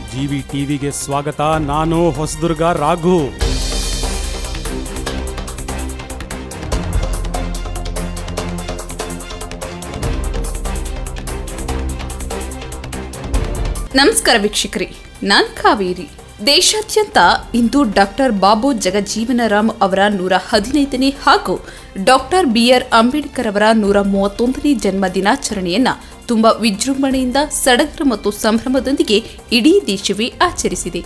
GV ಟಿವಿಗೆ ಸ್ವಾಗತ ನಾನು ಹೊಸದುರ್ಗ ರಾಘು ನಮಸ್ಕಾರ ವೀಕ್ಷಕರೇ ನಾನ್ ಕಾವೇರಿ ದೇಶಾದ್ಯಂತ ಇಂದು ಡಾಕ್ಟರ್ ಬಾಬು ಜಗಜೀವನರಾಮ್ ಅವರ ನೂರ ಹದಿನೈದನೇ ಹಾಗೂ ಡಾಕ್ಟರ್ ಬಿಆರ್ ಅಂಬೇಡ್ಕರ್ ಅವರ ನೂರ ಮೂವತ್ತೊಂದನೇ ಜನ್ಮ ದಿನಾಚರಣೆಯನ್ನ ತುಂಬಾ ವಿಜೃಂಭಣೆಯಿಂದ ಸಡಗರ ಮತ್ತು ಸಂಭ್ರಮದೊಂದಿಗೆ ಇಡೀ ದೇಶವೇ ಆಚರಿಸಿದೆ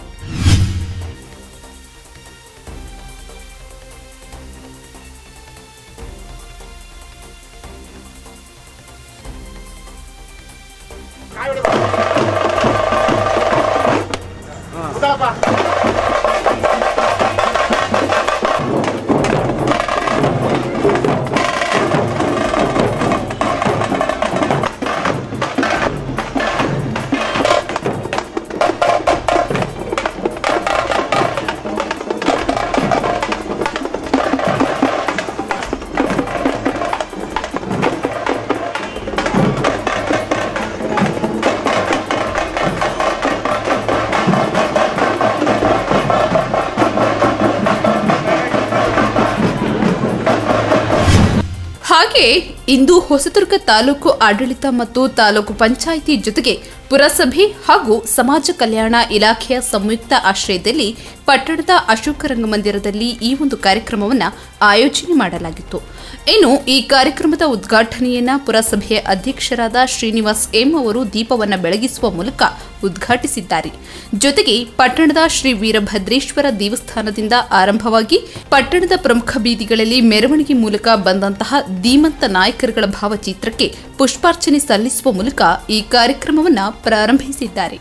ಹಾಗೆ ಇಂದು ಹೊಸದುರ್ಗ ತಾಲೂಕು ಆಡಳಿತ ಮತ್ತು ತಾಲೂಕು ಪಂಚಾಯಿತಿ ಜೊತೆಗೆ ಪುರಸಭೆ ಹಾಗೂ ಸಮಾಜ ಕಲ್ಯಾಣ ಇಲಾಖೆಯ ಸಂಯುಕ್ತ ಆಶ್ರಯದಲ್ಲಿ ಪಟ್ಟಣದ ಅಶೋಕ ರಂಗಮಂದಿರದಲ್ಲಿ ಈ ಒಂದು ಕಾರ್ಯಕ್ರಮವನ್ನು ಆಯೋಜನೆ ಮಾಡಲಾಗಿತ್ತು ಇನ್ನು ಈ ಕಾರ್ಯಕ್ರಮದ ಉದ್ಘಾಟನೆಯನ್ನ ಪುರಸಭೆಯ ಅಧ್ಯಕ್ಷರಾದ ಶ್ರೀನಿವಾಸ್ ಎಂ ಅವರು ದೀಪವನ್ನು ಬೆಳಗಿಸುವ ಮೂಲಕ ಉದ್ಘಾಟಿಸಿದ್ದಾರೆ ಜೊತೆಗೆ ಪಟ್ಟಣದ ಶ್ರೀ ವೀರಭದ್ರೇಶ್ವರ ದೇವಸ್ಥಾನದಿಂದ ಆರಂಭವಾಗಿ ಪಟ್ಟಣದ ಪ್ರಮುಖ ಬೀದಿಗಳಲ್ಲಿ ಮೆರವಣಿಗೆ ಮೂಲಕ ಬಂದಂತಹ ಧೀಮಂತ ನಾಯಕರುಗಳ ಭಾವಚಿತ್ರಕ್ಕೆ ಪುಷ್ಪಾರ್ಚನೆ ಸಲ್ಲಿಸುವ ಮೂಲಕ ಈ ಕಾರ್ಯಕ್ರಮವನ್ನು ಪ್ರಾರಂಭಿಸಿದ್ದಾರೆ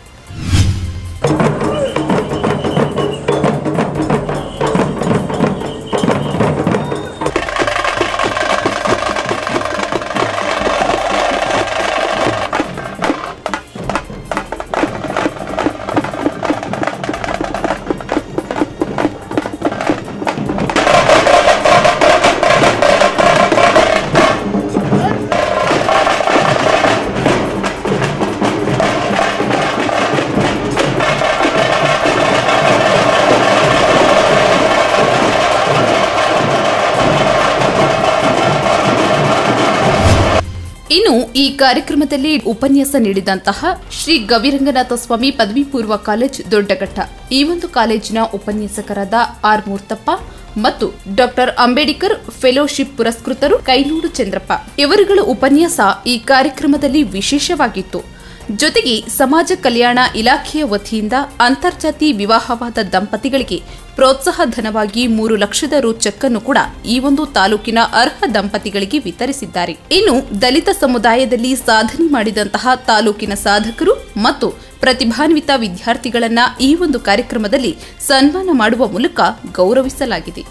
ಇನ್ನು ಈ ಕಾರ್ಯಕ್ರಮದಲ್ಲಿ ಉಪನ್ಯಾಸ ನೀಡಿದಂತಹ ಶ್ರೀ ಗವಿರಂಗನಾಥ ಸ್ವಾಮಿ ಪದವಿ ಪೂರ್ವ ಕಾಲೇಜ್ ದೊಡ್ಡಘಟ್ಟ ಈ ಒಂದು ಕಾಲೇಜಿನ ಉಪನ್ಯಾಸಕರಾದ ಆರ್ ಮೂರ್ತಪ್ಪ ಮತ್ತು ಡಾಕ್ಟರ್ ಅಂಬೇಡ್ಕರ್ ಫೆಲೋಶಿಪ್ ಪುರಸ್ಕೃತರು ಕೈನೂಡು ಚಂದ್ರಪ್ಪ ಇವರುಗಳ ಉಪನ್ಯಾಸ ಈ ಕಾರ್ಯಕ್ರಮದಲ್ಲಿ ವಿಶೇಷವಾಗಿತ್ತು ಜೊತೆಗೆ ಸಮಾಜ ಕಲ್ಯಾಣ ಇಲಾಖೆಯ ವತಿಯಿಂದ ಅಂತರ್ಜಾತಿ ವಿವಾಹವಾದ ದಂಪತಿಗಳಿಗೆ ಪ್ರೋತ್ಸಾಹ ಧನವಾಗಿ ಮೂರು ಲಕ್ಷದ ರು ಚೆಕ್ ಅನ್ನು ಕೂಡ ಈ ಒಂದು ತಾಲೂಕಿನ ಅರ್ಹ ದಂಪತಿಗಳಿಗೆ ವಿತರಿಸಿದ್ದಾರೆ ಇನ್ನು ದಲಿತ ಸಮುದಾಯದಲ್ಲಿ ಸಾಧನೆ ಮಾಡಿದಂತಹ ತಾಲೂಕಿನ ಸಾಧಕರು ಮತ್ತು ಪ್ರತಿಭಾನ್ವಿತ ವಿದ್ಯಾರ್ಥಿಗಳನ್ನ ಈ ಒಂದು ಕಾರ್ಯಕ್ರಮದಲ್ಲಿ ಸನ್ಮಾನ ಮಾಡುವ ಮೂಲಕ ಗೌರವಿಸಲಾಗಿದೆ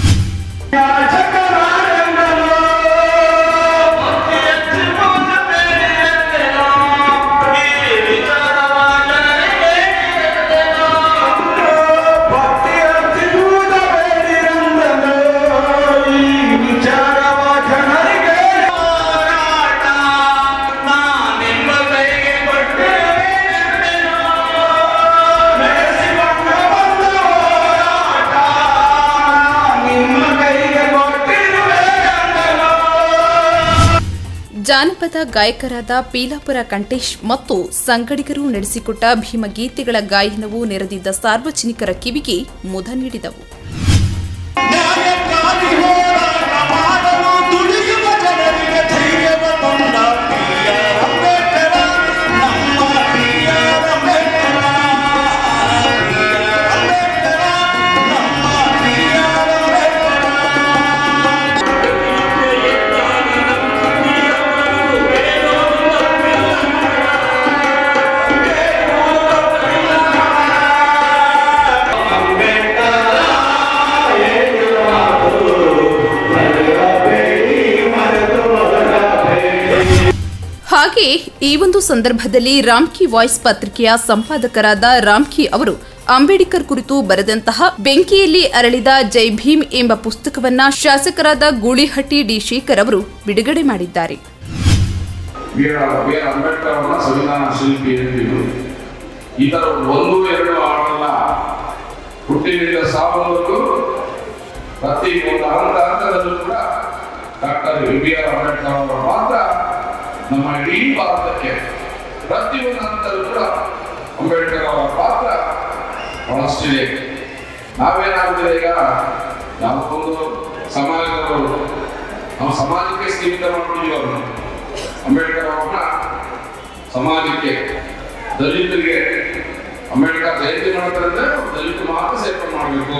ಜಾನಪದ ಗಾಯಕರಾದ ಪೀಲಾಪುರ ಕಂಟೇಶ್ ಮತ್ತು ಸಂಗಡಿಗರು ನಡೆಸಿಕೊಟ್ಟ ಭೀಮಗೀತೆಗಳ ಗಾಯನವು ನೆರೆದಿದ್ದ ಸಾರ್ವಜನಿಕರ ಕಿವಿಗೆ ಮುದ ನೀಡಿದವು ನ್ಯಾಯಕ್ಕಾಗಿ ಹೋರಾಟ ಮಾಡಲು ದುಡಿಯುವ ಜನರಿಗೆ ಧೈರ್ಯವ ತಂದ ಬಿ.ಆರ್. ಅಂಬೇಡ್ಕರ, ನಮ್ಮ ಬಿ.ಆರ್. ಅಂಬೇಡ್ಕರ. ಬಿ.ಆರ್. ಅಂಬೇಡ್ಕರ, ನಮ್ಮ ಬಿ.ಆರ್. ಅಂಬೇಡ್ಕರ. ಹಾಗೆ ಈ ಒಂದು ಸಂದರ್ಭದಲ್ಲಿ ರಾಮ್ಕಿ ವಾಯ್ಸ್ ಪತ್ರಿಕೆಯ ಸಂಪಾದಕರಾದ ರಾಮ್ಕಿ ಅವರು ಅಂಬೇಡ್ಕರ್ ಕುರಿತು ಬರೆದಂತಹ ಬೆಂಕಿಯಲ್ಲಿ ಅರಳಿದ ಜೈ ಭೀಮ್ ಎಂಬ ಪುಸ್ತಕವನ್ನ ಶಾಸಕರಾದ ಗೂಳಿಹಟ್ಟಿ ಡಿ ಶೇಖರ್ ಅವರು ಬಿಡುಗಡೆ ಮಾಡಿದ್ದಾರೆ V R V R Ambedkar ಅವರ ಸಂವಿಧಾನ ಶಿಲ್ಪಿ ಅಂತಿದ್ರು ಈ ತರ ಒಂದು ಎರಡು ಹಾಡಲ್ಲ ಹುಟ್ಟಿನಿಂದ ಸಾವವರೆಗೂ ಪ್ರತಿ ಒಂದು ಹಂತ ಹಂತದಲ್ಲೂ ಕೂಡ ಡಾಕ್ಟರ್ ಬಿ ಆರ್ ಅಂಬೇಡ್ಕರ್ ಅವರು ಮಾತ್ರ ನಮ್ಮ ಇಡೀ ಭಾರತಕ್ಕೆ ಪ್ರತಿಯೊಂದು ಹಂತದಲ್ಲೂ ಕೂಡ ಅಂಬೇಡ್ಕರ್ ಅವರ ಪಾತ್ರ ಬಹಳಷ್ಟಿದೆ ನಾವೇನಾಗುತ್ತದೆ ಈಗ ಯಾವುದೊಂದು ಸಮಾಜದವರು ನಾವು ಸಮಾಜಕ್ಕೆ ಸೀಮಿತ ಮಾಡ್ಕೊಂಡಿದ್ದೀವಿ ಅವ್ರನ್ನ ಅಂಬೇಡ್ಕರ್ ಅವ್ರನ್ನ ಸಮಾಜಕ್ಕೆ ದಲಿತರಿಗೆ ಅಂಬೇಡ್ಕರ್ ಜಯಂತಿ ಮಾಡ್ತಾರೆ ಅಂದ್ರೆ ದಲಿತರು ಮಾತ್ರ ಸೇರ್ಪಡೆ ಮಾಡಬೇಕು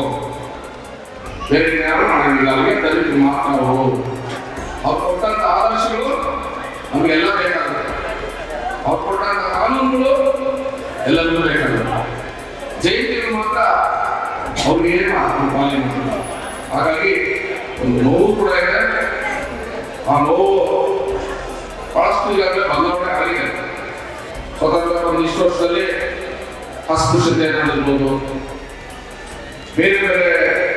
ಬೇರೆ ಯಾರು ಮಾಡಂಗಿಲ್ಲ ಅವ್ರಿಗೆ ದಲಿತರು ಮಾತ್ರ ಅವರು ಅವ್ರು ಕೊಟ್ಟಂತ ಆದರ್ಶಗಳು ನಮಗೆಲ್ಲ ಬೇಕಾಗುತ್ತೆ ಅವ್ರು ಕೊಟ್ಟಂತ ಕಾನೂನುಗಳು ಎಲ್ಲರಿಗೂ ಬೇಕಾಗುತ್ತೆ ಜಯಂತಿಗಳು ಮಾತ್ರ ಅವ್ರಿಗೆ ಏನು ಪಾಲನೆ ಮಾಡ್ತಾರೆ ಹಾಗಾಗಿ ಒಂದು ನೋವು ಕೂಡ ಇದೆ ಆ ನೋವು ಬಹಳಷ್ಟು ಈಗಾಗಲೇ ಬದಲಾವಣೆ ಆಗಿದೆ ಸ್ವತಂತ್ರ ಒಂದಿಷ್ಟು ವರ್ಷದಲ್ಲಿ ಅಸ್ಪೃಶ್ಯತೆ ನಡೆದಿರ್ಬೋದು ಬೇರೆ ಬೇರೆ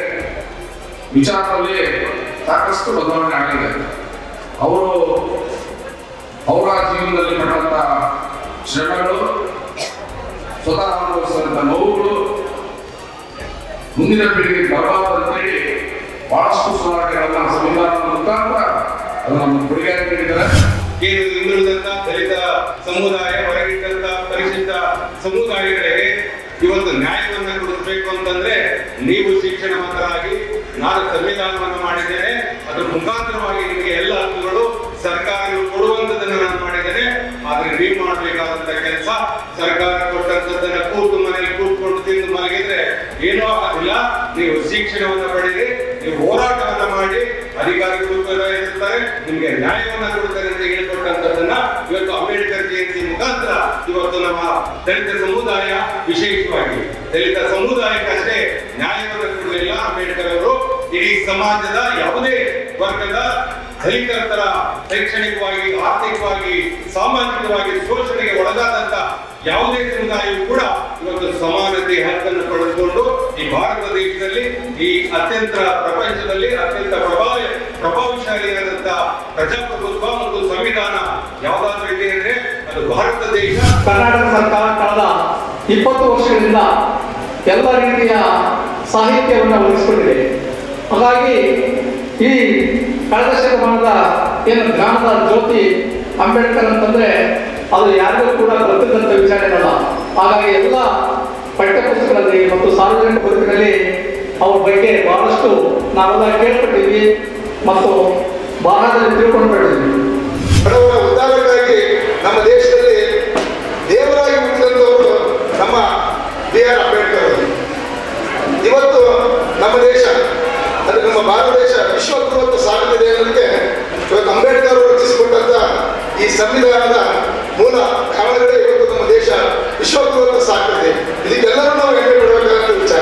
ವಿಚಾರದಲ್ಲಿ ಸಾಕಷ್ಟು ಬದಲಾವಣೆ ಆಗಿದೆ ಅವರು ಅವರ ಜೀವನದಲ್ಲಿ ಪಟ್ಟಂತ ಶ್ರಮಗಳು ಸ್ವತಃ ಅನುಭವಿಸಿದಂಥ ನೋವುಗಳು ಮುಂದಿನ ಪೀಳಿಗೆ ಬರಬಾರದಂತೇಳಿ ಬಹಳಷ್ಟು ಸುಧಾರಣೆಗಳನ್ನ ಸಂವಿಧಾನದ ಮುಖಾಂತರ ಅದನ್ನ ನಮ್ಮ ಕೊಡುಗೆಯಾಗಿ ನೀಡಿದ್ದಾರೆ ಕೇಂದ್ರ ಹಿಂದುಳಿದಂತ ದಲಿತ ಸಮುದಾಯ ಹೊರಗಿದ್ದಂತ ಪರಿಶಿಷ್ಟ ಸಮುದಾಯಗಳಿಗೆ ಇವತ್ತು ನ್ಯಾಯವನ್ನ ಕೊಡಿಸ್ಬೇಕು ಅಂತಂದ್ರೆ ನೀವು ಶಿಕ್ಷಣ ಮಂತ್ರಾಗಿ ನಾನು ಸಂವಿಧಾನವನ್ನು ಮಾಡಿದ್ದೇನೆ ಅದರ ಮುಖಾಂತರವಾಗಿ ನಿಮಗೆ ಎಲ್ಲ ಹಕ್ಕುಗಳು ಸರ್ಕಾರಗಳು ಕೊಡುವಂತದನ್ನ ನಾನು ಮಾಡಿದ್ದೇನೆ ಆದ್ರೆ ನೀವು ಮಾಡಬೇಕಾದಂತ ಕೆಲಸ ಸರ್ಕಾರ ಕೊಟ್ಟಂತದ್ದನ್ನ ಕೂತು ಮನೆಯಲ್ಲಿ ಕೂತ್ಕೊಂಡು ತಿಂದು ಮಲಗಿದ್ರೆ ಏನೂ ಆಗೋದಿಲ್ಲ ನೀವು ಶಿಕ್ಷಣವನ್ನ ಪಡೆದು ನೀವು ಹೋರಾಟವನ್ನ ಮಾಡಿ ಅಧಿಕಾರಿಗಳು ಕೂಡ ಇರ್ತಾರೆ ನಿಮ್ಗೆ ನ್ಯಾಯವನ್ನ ಕೊಡ್ತಾರೆ ಅಂತ ಹೇಳ್ಕೊಟ್ಟಂತದನ್ನ ಇವತ್ತು ಅಂಬೇಡ್ಕರ್ ಜಯಂತಿ ಮುಖಾಂತರ ಇವತ್ತು ನಮ್ಮ ದಲಿತ ಸಮುದಾಯ ವಿಶೇಷವಾಗಿ ದಲಿತ ಸಮುದಾಯಕ್ಕಷ್ಟೇ ನ್ಯಾಯವನ್ನು ಕೊಡಲಿಲ್ಲ ಅಂಬೇಡ್ಕರ್ ಅವರು ಇಡೀ ಸಮಾಜದ ಯಾವುದೇ ವರ್ಗದ ದಲಿತರ ತರ ಶೈಕ್ಷಣಿಕವಾಗಿ ಆರ್ಥಿಕವಾಗಿ ಸಾಮಾಜಿಕವಾಗಿ ಶೋಷಣೆಗೆ ಒಳಗಾದಂತ ಯಾವುದೇ ಸಮುದಾಯವು ಕೂಡ ಇವತ್ತು ಸಮಾನತೆ ಹಕ್ಕನ್ನು ಪಡೆದುಕೊಂಡು ಈ ಭಾರತ ದೇಶದಲ್ಲಿ ಈ ಅತ್ಯಂತ ಪ್ರಪಂಚದಲ್ಲಿ ಅತ್ಯಂತ ಪ್ರಭಾವ ಪ್ರಭಾವಶಾಲಿಯಾದಂತ ಪ್ರಜಾಪ್ರಭುತ್ವ ಮತ್ತು ಸಂವಿಧಾನ ಯಾವ್ದಾದ್ರು ಇದೆ ಅಂದ್ರೆ ಅದು ಭಾರತ ದೇಶ ಕರ್ನಾಟಕ ಸರ್ಕಾರ ಕಳೆದ ಇಪ್ಪತ್ತು ವರ್ಷಗಳಿಂದ ಎಲ್ಲ ರೀತಿಯ ಸಾಹಿತ್ಯವನ್ನು ಒದಗಿಸಿಕೊಂಡಿದೆ ಹಾಗಾಗಿ ಈ ಕಳೆದ ಶತಮಾನದ ಏನು ಜ್ಞಾನದ ಜ್ಯೋತಿ ಅಂಬೇಡ್ಕರ್ ಅಂತಂದ್ರೆ ಅದು ಯಾರಿಗೂ ಕೂಡ ಗೊತ್ತಿದ್ದಂಥ ವಿಚಾರ ಇರಲ್ಲ ಹಾಗಾಗಿ ಎಲ್ಲ ಪಠ್ಯಪುಸ್ತಕಗಳಲ್ಲಿ ಮತ್ತು ಸಾರ್ವಜನಿಕ ಬದುಕಿನಲ್ಲಿ ಅವ್ರ ಬಗ್ಗೆ ಬಹಳಷ್ಟು ನಾವೆಲ್ಲ ಕೇಳ್ಪಟ್ಟಿದ್ವಿ ಮತ್ತು ಬಹಳದಲ್ಲಿ ತಿಳ್ಕೊಂಡು ಬಿಟ್ಟಿದ್ವಿ ಬಡವರ ಉದ್ಧಾರಕ್ಕಾಗಿ ನಮ್ಮ ದೇಶದಲ್ಲಿ ದೇವರಾಗಿ ಹುಟ್ಟಿದಂಥವರು ನಮ್ಮ ಬಿ ಆರ್ ಅಂಬೇಡ್ಕರ್ ಅವರು ಇವತ್ತು ನಮ್ಮ ದೇಶ ಅಂದರೆ ನಮ್ಮ ಭಾರತ ದೇಶ ವಿಶ್ವಕ್ಕೂ ಇವತ್ತು ಸಾಗುತ್ತಿದೆ ಅನ್ನೋದಕ್ಕೆ ಇವತ್ತು ಅಂಬೇಡ್ಕರ್ ಅವರು ರಚಿಸಿಕೊಟ್ಟಂತ ಈ ಸಂವಿಧಾನದ ಮೂಲ ಕಾರಣಗಳೇ ಇವತ್ತು ನಮ್ಮ ದೇಶ ವಿಶ್ವಕ್ಕೂ ಇವತ್ತು ಸಾಗ್ತಿದೆ ಇದಕ್ಕೆಲ್ಲರೂ ನಾವು ಹೆಮ್ಮೆ ಪಡಬೇಕಾದಂಥ ವಿಚಾರ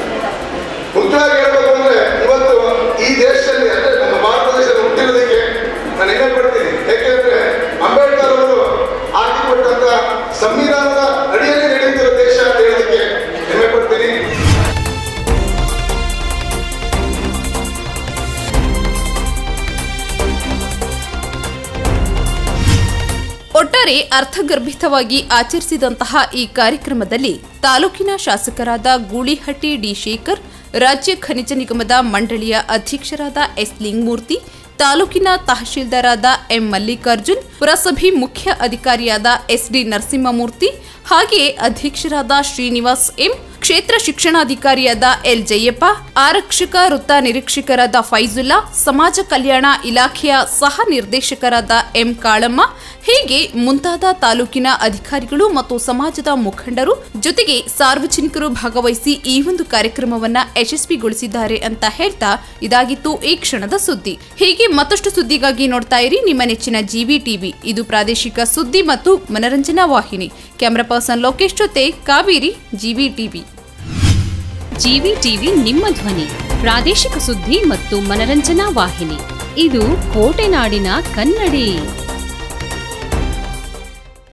ಮುಖ್ಯವಾಗಿ ಹೇಳ್ಬೇಕು ಅಂದ್ರೆ ಇವತ್ತು ಈ ದೇಶದಲ್ಲಿ ಅಂದ್ರೆ ನಮ್ಮ ಭಾರತ ದೇಶದಲ್ಲಿ ಹುಟ್ಟಿರೋದಕ್ಕೆ ನಾನು ಹೆಮ್ಮೆ ಪಡ್ತೀನಿ ಯಾಕೆಂದ್ರೆ ಅಂಬೇಡ್ಕರ್ ಅವರು ಹಾಕಿಕೊಟ್ಟಂತ ಸಂವಿಧಾನದ ಅಡಿಯಲ್ಲಿ ನಡೆಯುತ್ತಿರೋ ದೇಶ ಅಂತ ಹೇಳೋದಕ್ಕೆ ಹೆಮ್ಮೆ ಪಡ್ತೀನಿ ಒಟ್ಟಾರೆ ಅರ್ಥಗರ್ಭಿತವಾಗಿ ಆಚರಿಸಿದಂತಹ ಈ ಕಾರ್ಯಕ್ರಮದಲ್ಲಿ ತಾಲೂಕಿನ ಶಾಸಕರಾದ ಗೂಳಿಹಟ್ಟಿ ಡಿ ಶೇಖರ್ ರಾಜ್ಯ ಖನಿಜ ನಿಗಮದ ಮಂಡಳಿಯ ಅಧ್ಯಕ್ಷರಾದ ಎಸ್ ಲಿಂಗಮೂರ್ತಿ ತಾಲೂಕಿನ ತಹಶೀಲ್ದಾರಾದ ಎಂ ಮಲ್ಲಿಕಾರ್ಜುನ್ ಪುರಸಭೆ ಮುಖ್ಯ ಅಧಿಕಾರಿಯಾದ ಎಸ್ ಡಿ ನರಸಿಂಹಮೂರ್ತಿ ಹಾಗೆಯೇ ಅಧ್ಯಕ್ಷರಾದ ಶ್ರೀನಿವಾಸ್ ಎಂ ಕ್ಷೇತ್ರ ಶಿಕ್ಷಣಾಧಿಕಾರಿಯಾದ ಎಲ್ ಜಯಪ್ಪ ಆರಕ್ಷಕ ವೃತ್ತ ನಿರೀಕ್ಷಕರಾದ ಫೈಜುಲ್ಲಾ ಸಮಾಜ ಕಲ್ಯಾಣ ಇಲಾಖೆಯ ಸಹ ನಿರ್ದೇಶಕರಾದ ಎಂ ಕಾಳಮ್ಮ ಹೀಗೆ ಮುಂತಾದ ತಾಲೂಕಿನ ಅಧಿಕಾರಿಗಳು ಮತ್ತು ಸಮಾಜದ ಮುಖಂಡರು ಜೊತೆಗೆ ಸಾರ್ವಜನಿಕರು ಭಾಗವಹಿಸಿ ಈ ಒಂದು ಕಾರ್ಯಕ್ರಮವನ್ನ ಯಶಸ್ವಿಗೊಳಿಸಿದ್ದಾರೆ ಅಂತ ಹೇಳ್ತಾ ಇದಾಗಿತ್ತು ಈ ಕ್ಷಣದ ಸುದ್ದಿ ಹೀಗೆ ಮತ್ತಷ್ಟು ಸುದ್ದಿಗಾಗಿ ನೋಡ್ತಾ ಇರಿ ನಿಮ್ಮ ನೆಚ್ಚಿನ ಜಿವಿ ಟಿವಿ ಇದು ಪ್ರಾದೇಶಿಕ ಸುದ್ದಿ ಮತ್ತು ಮನರಂಜನಾ ವಾಹಿನಿ ಕ್ಯಾಮರಾ ಪರ್ಸನ್ ಲೋಕೇಶ್ ಜೊತೆ Kaveri GV TV GV TV ನಿಮ್ಮ ಧ್ವನಿ ಪ್ರಾದೇಶಿಕ ಸುದ್ದಿ ಮತ್ತು ಮನರಂಜನಾ ವಾಹಿನಿ ಇದು ಕೋಟೆನಾಡಿನ ಕನ್ನಡಿ